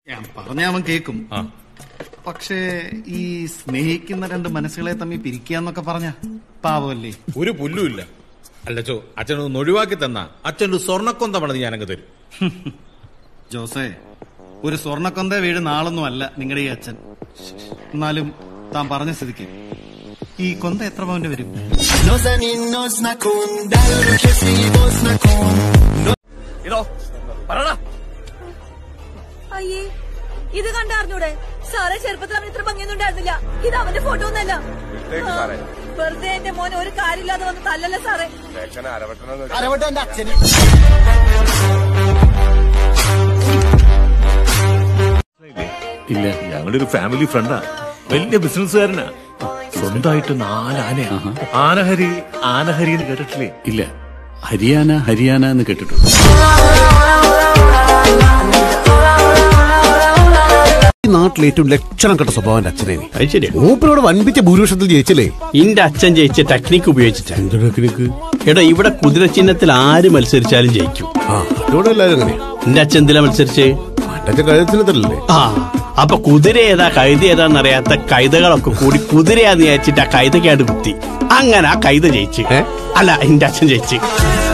ഞാൻ പറഞ്ഞ അവൻ കേക്കും ആ പക്ഷേ ഈ സ്നേഹിക്കുന്ന രണ്ട് മനസ്സുകളെ തമ്മിൽ പിരിക്കാന്നൊക്കെ പറഞ്ഞ പാവമല്ലേ ഒരു പുല്ലുമില്ല അല്ലച്ചോ അച്ഛനൊന്ന് ഒഴിവാക്കി തന്ന അച്ഛനൊരു സ്വർണ്ണക്കൊന്ത പണിത് ഞാനങ്ങ് തരും ജോസേ ഒരു സ്വർണ്ണക്കൊന്ത വീഴുന്ന ആളൊന്നും അല്ല നിങ്ങളുടെ ഈ അച്ഛൻ എന്നാലും താൻ പറഞ്ഞ സ്ഥിതിക്ക് ഈ കൊന്ത എത്ര പവന്റെ വരും ഇതോ പറടാ അയ്യേ ഇത് കണ്ടറിഞ്ഞൂടെ സാറേ ചെറുപ്പത്തിൽ അവൻ ഇത്ര ഭംഗിയൊന്നും ഉണ്ടായിരുന്നില്ല ഇത് അവന്റെ ഫോട്ടോ ഒന്നല്ല ആ, വെറുതെ എന്റെ മോൻ ഒരു കാര്യമില്ലാതെ വന്ന് തല്ലല്ലേ സാറേ ഇല്ല ഞങ്ങളുടെ ഒരു ഫാമിലി ഫ്രണ്ടാ വലിയ ബിസിനസ്സുകാരനാ സ്വന്തമായിട്ട് നാല് ആനയാ ആനഹരി ആനഹരി എന്ന് കേട്ടിട്ടില്ലേ ഇല്ല ഹരിയാന ഹരിയാന എന്ന് കേട്ടിട്ടുണ്ട് ഈ നാട്ടിൽ ഏറ്റവും ലക്ഷണം കെട്ട സ്വഭാവന്റെ അച്ഛനെ അത് ശരിയാ മൂപ്പരോട് വൻപിച്ച ഭൂരിപക്ഷത്തിൽ ജയിച്ചില്ലേ ഇന്റെ അച്ഛൻ ജയിച്ച ടെക്നിക്ക് ഉപയോഗിച്ചിട്ടാ എന്ത് ടെക്നിക്ക് എടാ ഇവിടെ കുതിര ചിഹ്നത്തിൽ ആര് മത്സരിച്ചാലും ജയിക്കും ആ അതോടെ എല്ലാവരും അങ്ങനെയാ എന്റെ അച്ഛൻ എന്തിനാ മത്സരിച്ച് പണ്ടൊക്കെ കഴുത്തിനത്തല്ലേ ആ അപ്പൊ കുതിര ഏതാ കൈത ഏതാന്നറിയാത്ത കൈതകളൊക്കെ കൂടി കുതിരയാന്ന് വിചാരിച്ചിട്ട് ആ കൈതക്കാട് കുത്തി അങ്ങനെ ആ കൈത ജയിച്ച് ഏ? അല്ല എന്റെ അച്ഛൻ ജയിച്ച്